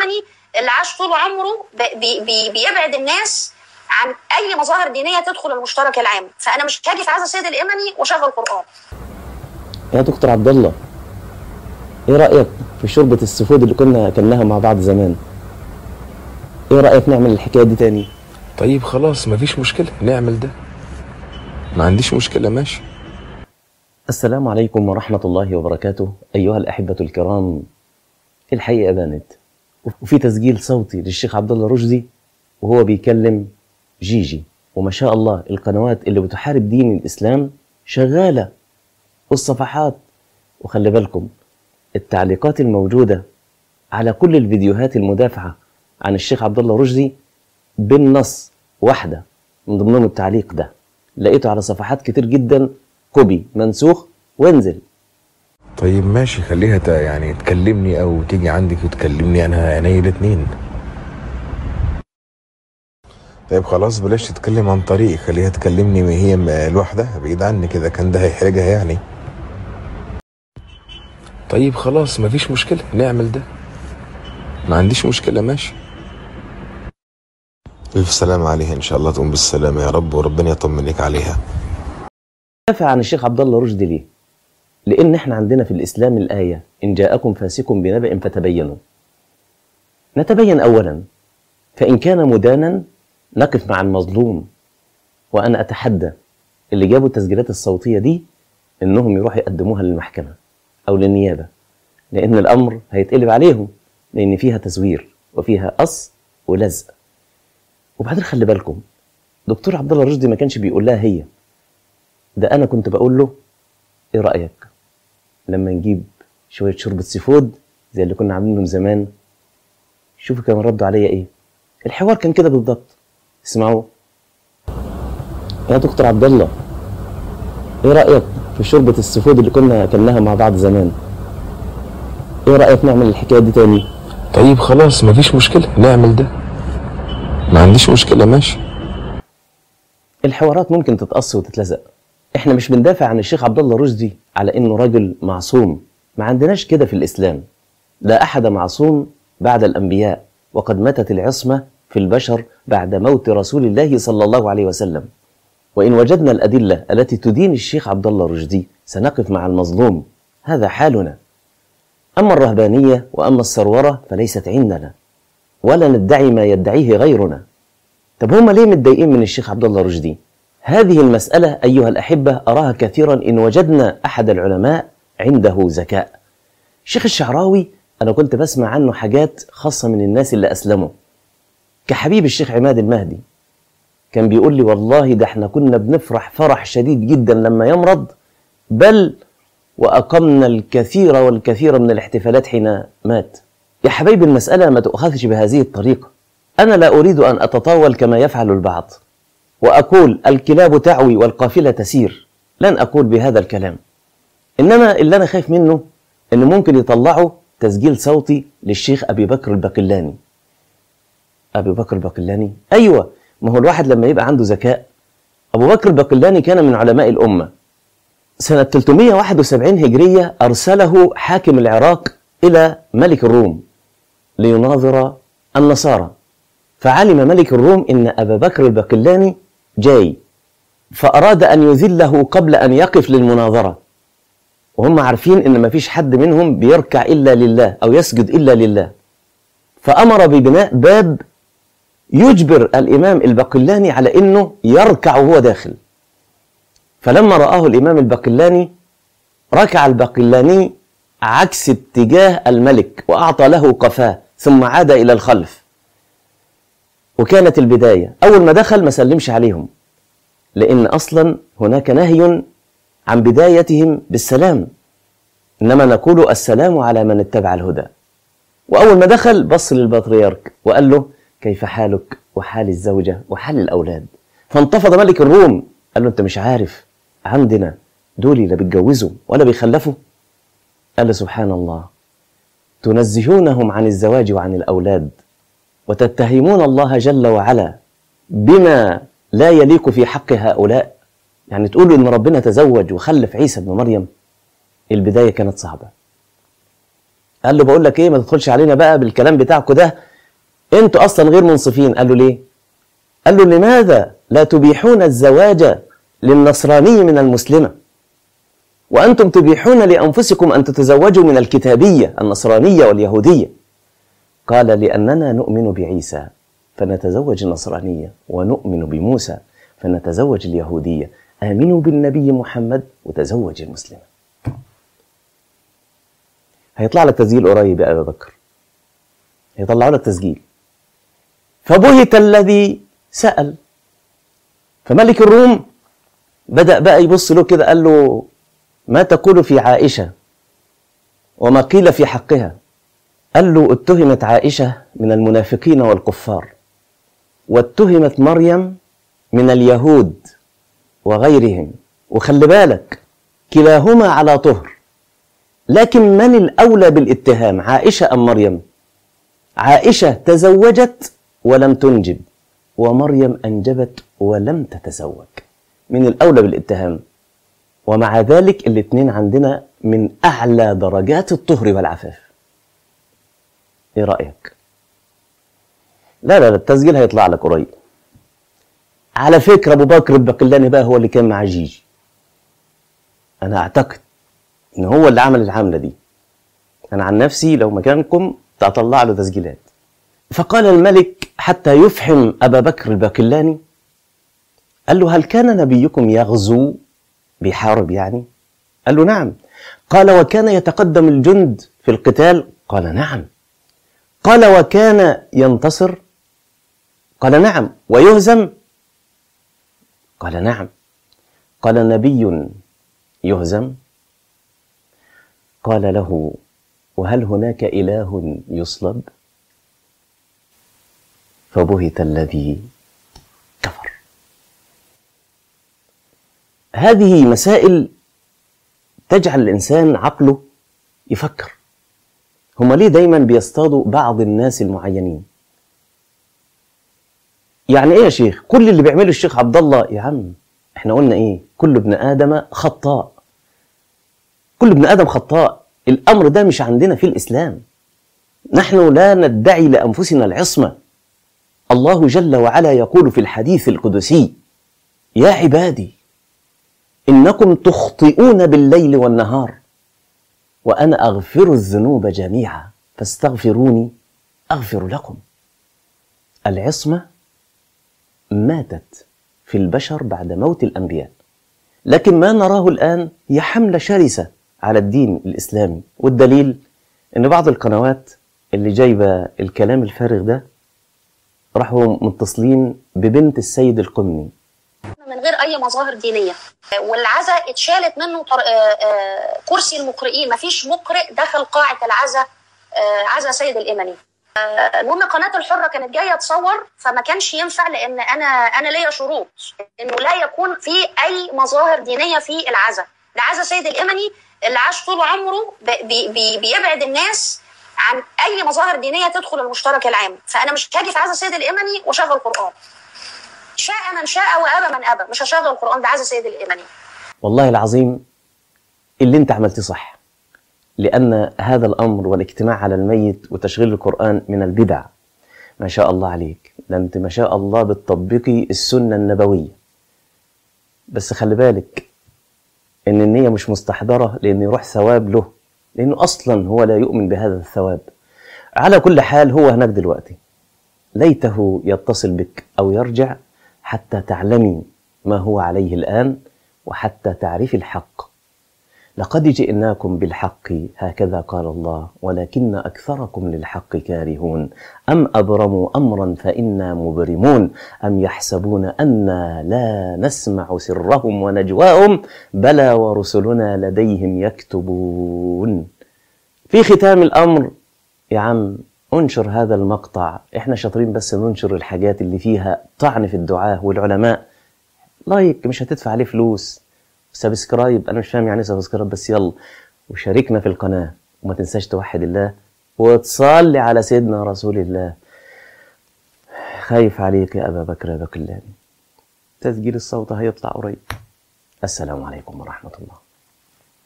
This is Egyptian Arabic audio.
اليمني اللي عاش طول عمره ب- بي بي بيبعد الناس عن اي مظاهر دينيه تدخل المشترك العام فانا مش هاجي في عزا السيد اليمني واشغل قران يا دكتور عبد الله ايه رايك في شوربه السفود اللي كنا اكلناها مع بعض زمان ايه رايك نعمل الحكايه دي تاني طيب خلاص مفيش مشكلة نعمل ده ما عنديش مشكلة ماشي السلام عليكم ورحمه الله وبركاته ايها الاحبه الكرام الحقيقه بانت وفي تسجيل صوتي للشيخ عبد الله رشدي وهو بيكلم جيجي وما شاء الله القنوات اللي بتحارب دين الاسلام شغاله والصفحات وخلي بالكم التعليقات الموجوده على كل الفيديوهات المدافعه عن الشيخ عبد الله رشدي بالنص واحده من ضمنهم التعليق ده لقيته على صفحات كتير جدا كوبي منسوخ وانزل طيب ماشي خليها ت- يعني تكلمني او تيجي عندك وتكلمني انا عيني الاتنين طيب خلاص بلاش تتكلم عن طريقي خليها تكلمني هي م- لوحدها بعيد عني كده كان ده هيحرجها يعني طيب خلاص مفيش مشكلة نعمل ده ما عنديش مشكلة ماشي ألف سلامة عليها إن شاء الله تقوم بالسلامة يا رب وربنا يطمنك عليها دافع عن الشيخ عبد الله رشدي ليه؟ لأن احنا عندنا في الإسلام الآية إن جاءكم فاسق بنبأ فتبينوا. نتبين أولا فإن كان مدانا نقف مع المظلوم وأنا أتحدى اللي جابوا التسجيلات الصوتية دي إنهم يروحوا يقدموها للمحكمة أو للنيابة لأن الأمر هيتقلب عليهم لأن فيها تزوير وفيها قص ولزق. وبعدين خلي بالكم دكتور عبد الله رشدي ما كانش بيقول لها هي ده انا كنت بقول له ايه رايك لما نجيب شويه شوربه سي فود زي اللي كنا عاملينهم زمان شوفوا كانوا ردوا عليا ايه الحوار كان كده بالضبط اسمعوا يا دكتور عبد الله ايه رايك في شوربه السي فود اللي كنا اكلناها مع بعض زمان ايه رايك نعمل الحكايه دي تاني طيب خلاص مفيش مشكلة نعمل ده ما عنديش مشكلة ماشي الحوارات ممكن تتقص وتتلزق احنا مش بندافع عن الشيخ عبد الله رشدي على انه راجل معصوم ما عندناش كده في الاسلام لا احد معصوم بعد الانبياء وقد ماتت العصمه في البشر بعد موت رسول الله صلى الله عليه وسلم وان وجدنا الادله التي تدين الشيخ عبد الله رشدي سنقف مع المظلوم هذا حالنا اما الرهبانيه واما السروره فليست عندنا ولا ندعي ما يدعيه غيرنا طب هم ليه متضايقين من الشيخ عبد الله رشدي؟ هذه المسألة أيها الأحبة أراها كثيرا إن وجدنا أحد العلماء عنده ذكاء. الشيخ الشعراوي أنا كنت بسمع عنه حاجات خاصة من الناس اللي أسلموا. كحبيب الشيخ عماد المهدي. كان بيقول لي والله ده احنا كنا بنفرح فرح شديد جدا لما يمرض بل وأقمنا الكثير والكثير من الاحتفالات حين مات. يا حبايبي المسألة ما تؤخذش بهذه الطريقة. أنا لا أريد أن أتطاول كما يفعل البعض وأقول الكلاب تعوي والقافلة تسير لن أقول بهذا الكلام إنما اللي أنا خايف منه إن ممكن يطلعوا تسجيل صوتي للشيخ أبي بكر الباقلاني أبي بكر الباقلاني أيوة ما هو الواحد لما يبقى عنده ذكاء أبو بكر الباقلاني كان من علماء الأمة سنة 371 هجرية أرسله حاكم العراق إلى ملك الروم ليناظر النصارى فعلم ملك الروم ان ابا بكر الباقلاني جاي فاراد ان يذله قبل ان يقف للمناظره وهم عارفين ان ما فيش حد منهم بيركع الا لله او يسجد الا لله فامر ببناء باب يجبر الامام الباقلاني على انه يركع وهو داخل فلما راه الامام الباقلاني ركع الباقلاني عكس اتجاه الملك واعطى له قفاه ثم عاد الى الخلف وكانت البداية أول ما دخل ما سلمش عليهم لأن أصلا هناك نهي عن بدايتهم بالسلام إنما نقول السلام على من اتبع الهدى وأول ما دخل بص للبطريرك وقال له كيف حالك وحال الزوجة وحال الأولاد فانتفض ملك الروم قال له أنت مش عارف عندنا دول لا بيتجوزوا ولا بيخلفوا قال له سبحان الله تنزهونهم عن الزواج وعن الأولاد وتتهمون الله جل وعلا بما لا يليق في حق هؤلاء يعني تقولوا ان ربنا تزوج وخلف عيسى ابن مريم البدايه كانت صعبه قال له بقول لك ايه ما تدخلش علينا بقى بالكلام بتاعكم ده انتوا اصلا غير منصفين قال له ليه قال له لماذا لا تبيحون الزواج للنصراني من المسلمه وانتم تبيحون لانفسكم ان تتزوجوا من الكتابيه النصرانيه واليهوديه قال لاننا نؤمن بعيسى فنتزوج النصرانيه ونؤمن بموسى فنتزوج اليهوديه امنوا بالنبي محمد وتزوج المسلمه هيطلع لك تسجيل قريب يا ابا بكر هيطلعوا لك تسجيل فبهت الذي سأل فملك الروم بدأ بقى يبص له كده قال له ما تقول في عائشة وما قيل في حقها قال له اتهمت عائشة من المنافقين والكفار واتهمت مريم من اليهود وغيرهم وخلي بالك كلاهما على طهر لكن من الأولى بالاتهام عائشة أم مريم عائشة تزوجت ولم تنجب ومريم أنجبت ولم تتزوج من الأولى بالاتهام ومع ذلك الاثنين عندنا من أعلى درجات الطهر والعفاف إيه رأيك؟ لا لا لا التسجيل هيطلع لك قريب على فكرة أبو بكر البقلاني بقى هو اللي كان مع جيجي أنا أعتقد إن هو اللي عمل العملة دي أنا عن نفسي لو مكانكم تطلع له تسجيلات فقال الملك حتى يفحم أبا بكر الباقلاني قال له هل كان نبيكم يغزو بيحارب يعني قال له نعم قال وكان يتقدم الجند في القتال قال نعم قال وكان ينتصر قال نعم ويهزم قال نعم قال نبي يهزم قال له وهل هناك إله يصلب فبهت الذي كفر هذه مسائل تجعل الإنسان عقله يفكر هما ليه دايما بيصطادوا بعض الناس المعينين يعني ايه يا شيخ كل اللي بيعمله الشيخ عبد الله يا عم احنا قلنا ايه كل ابن ادم خطاء كل ابن ادم خطاء الامر ده مش عندنا في الاسلام نحن لا ندعي لانفسنا العصمه الله جل وعلا يقول في الحديث القدسي يا عبادي انكم تخطئون بالليل والنهار وانا اغفر الذنوب جميعا فاستغفروني اغفر لكم العصمه ماتت في البشر بعد موت الانبياء لكن ما نراه الان هي حمله شرسه على الدين الاسلامي والدليل ان بعض القنوات اللي جايبه الكلام الفارغ ده راحوا متصلين ببنت السيد القمني من غير اي مظاهر دينيه والعزاء اتشالت منه طر... آه، آه، كرسي المقرئين مفيش مقرئ دخل قاعه العزاء آه، عزاء سيد الامني آه، المهم قناه الحره كانت جايه تصور فما كانش ينفع لان انا انا ليا شروط انه لا يكون في اي مظاهر دينيه في العزاء ده عزاء سيد الامني اللي عاش طول عمره ب- بي بي بيبعد الناس عن اي مظاهر دينيه تدخل المشترك العام فانا مش هاجي في عزاء سيد الامني واشغل قران شاء من شاء وابى من ابى مش هشغل القران ده عزاء سيد الامني والله العظيم اللي انت عملته صح لأن هذا الأمر والاجتماع على الميت وتشغيل القرآن من البدع ما شاء الله عليك ده انت ما شاء الله بتطبقي السنة النبوية بس خلي بالك ان النية مش مستحضرة لان يروح ثواب له لانه اصلا هو لا يؤمن بهذا الثواب على كل حال هو هناك دلوقتي ليته يتصل بك او يرجع حتى تعلمي ما هو عليه الان وحتى تعرفي الحق لقد جئناكم بالحق هكذا قال الله ولكن اكثركم للحق كارهون ام ابرموا امرا فانا مبرمون ام يحسبون انا لا نسمع سرهم ونجواهم بلى ورسلنا لديهم يكتبون في ختام الامر يا عم انشر هذا المقطع احنا شاطرين بس ننشر الحاجات اللي فيها طعن في الدعاة والعلماء لايك مش هتدفع عليه فلوس سبسكرايب انا مش فاهم يعني ايه سبسكرايب بس يلا وشاركنا في القناة وما تنساش توحد الله وتصلي على سيدنا رسول الله خايف عليك يا ابا بكر يا بكلاني تسجيل الصوت هيطلع قريب السلام عليكم ورحمة الله